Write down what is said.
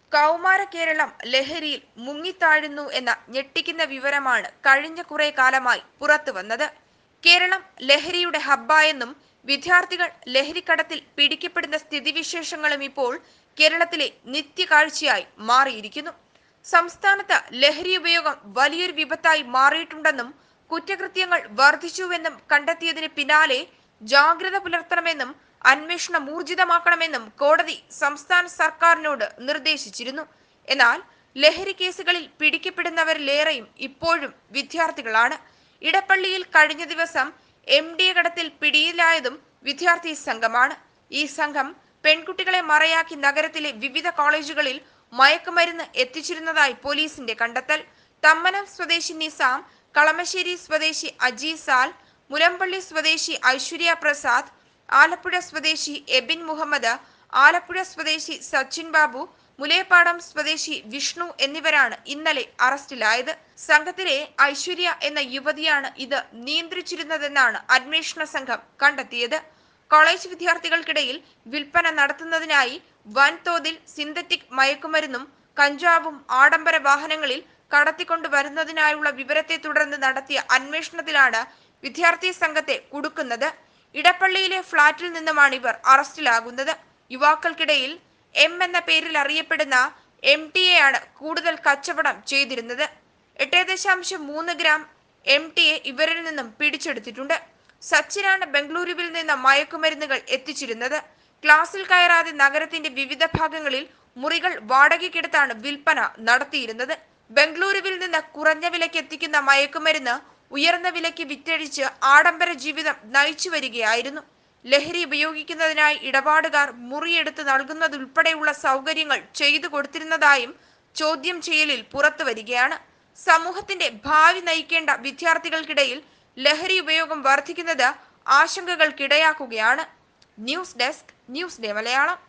കൗമാര കേരളം ലഹരിയിൽ മുങ്ങിത്താഴുന്നു എന്ന ഞെട്ടിക്കുന്ന വിവരമാണ് കഴിഞ്ഞ കുറെ കാലമായി പുറത്തു വന്നത് കേരളം ലഹരിയുടെ ഹബ്ബായെന്നും വിദ്യാർത്ഥികൾ ലഹരിക്കടത്തിൽ പിടിക്കപ്പെടുന്ന സ്ഥിതിവിശേഷങ്ങളും ഇപ്പോൾ കേരളത്തിലെ നിത്യകാഴ്ചയായി മാറിയിരിക്കുന്നു സംസ്ഥാനത്ത് ലഹരി ഉപയോഗം വലിയൊരു വിപത്തായി മാറിയിട്ടുണ്ടെന്നും കുറ്റകൃത്യങ്ങൾ വർദ്ധിച്ചുവെന്നും കണ്ടെത്തിയതിന് പിന്നാലെ ജാഗ്രത പുലർത്തണമെന്നും അന്വേഷണം ഊർജിതമാക്കണമെന്നും കോടതി സംസ്ഥാന സർക്കാരിനോട് നിർദ്ദേശിച്ചിരുന്നു എന്നാൽ ലഹരി കേസുകളിൽ പിടിക്കപ്പെടുന്നവരിലേറെയും ഇപ്പോഴും വിദ്യാർത്ഥികളാണ് ഇടപ്പള്ളിയിൽ കഴിഞ്ഞ ദിവസം എം ഡി എ കടത്തിൽ പിടിയിലായതും വിദ്യാർത്ഥി സംഘമാണ് ഈ സംഘം പെൺകുട്ടികളെ മറയാക്കി നഗരത്തിലെ വിവിധ കോളേജുകളിൽ മയക്കുമരുന്ന് എത്തിച്ചിരുന്നതായി പോലീസിന്റെ കണ്ടെത്തൽ തമ്മനം സ്വദേശി നിസാം കളമശ്ശേരി സ്വദേശി അജീസാൽ മുലമ്പള്ളി സ്വദേശി ഐശ്വര്യ പ്രസാദ് ആലപ്പുഴ സ്വദേശി എബിൻ മുഹമ്മദ് ആലപ്പുഴ സ്വദേശി സച്ചിൻ ബാബു മുലേപ്പാടം സ്വദേശി വിഷ്ണു എന്നിവരാണ് ഇന്നലെ അറസ്റ്റിലായത് സംഘത്തിലെ ഐശ്വര്യ എന്ന യുവതിയാണ് ഇത് നിയന്ത്രിച്ചിരുന്നതെന്നാണ് അന്വേഷണ സംഘം കണ്ടെത്തിയത് കോളേജ് വിദ്യാർത്ഥികൾക്കിടയിൽ വിൽപ്പന നടത്തുന്നതിനായി വൻതോതിൽ സിന്തറ്റിക് മയക്കുമരുന്നും കഞ്ചാവും ആഡംബര വാഹനങ്ങളിൽ കടത്തിക്കൊണ്ടുവരുന്നതിനായുള്ള വിവരത്തെ തുടർന്ന് നടത്തിയ അന്വേഷണത്തിലാണ് വിദ്യാർത്ഥി സംഘത്തെ കുടുക്കുന്നത് ഇടപ്പള്ളിയിലെ ഫ്ളാറ്റിൽ നിന്നുമാണ് ഇവർ അറസ്റ്റിലാകുന്നത് യുവാക്കൾക്കിടയിൽ എം എന്ന പേരിൽ അറിയപ്പെടുന്ന എം ടി എ ആണ് കൂടുതൽ കച്ചവടം ചെയ്തിരുന്നത് എട്ട് ദശാംശം മൂന്ന് ഗ്രാം എം ടി എ ഇവരിൽ നിന്നും പിടിച്ചെടുത്തിട്ടുണ്ട് സച്ചിനാണ് ബംഗളൂരുവിൽ നിന്ന് മയക്കുമരുന്നുകൾ എത്തിച്ചിരുന്നത് ക്ലാസ്സിൽ കയറാതെ നഗരത്തിന്റെ വിവിധ ഭാഗങ്ങളിൽ മുറികൾ വാടകയ്ക്കെടുത്താണ് വിൽപ്പന നടത്തിയിരുന്നത് ബംഗളൂരുവിൽ നിന്ന് കുറഞ്ഞ വിലയ്ക്ക് എത്തിക്കുന്ന മയക്കുമരുന്ന് ഉയർന്ന വിലയ്ക്ക് വിറ്റഴിച്ച് ആഡംബര ജീവിതം നയിച്ചു വരികയായിരുന്നു ലഹരി ഉപയോഗിക്കുന്നതിനായി ഇടപാടുകാർ മുറിയെടുത്ത് നൽകുന്നതുൾപ്പെടെയുള്ള സൗകര്യങ്ങൾ ചെയ്തു കൊടുത്തിരുന്നതായും ചോദ്യം ചെയ്യലിൽ പുറത്തു വരികയാണ് സമൂഹത്തിന്റെ ഭാവി നയിക്കേണ്ട വിദ്യാർത്ഥികൾക്കിടയിൽ ലഹരി ഉപയോഗം വർദ്ധിക്കുന്നത് ആശങ്കകൾക്കിടയാക്കുകയാണ് news desk news day Malayalam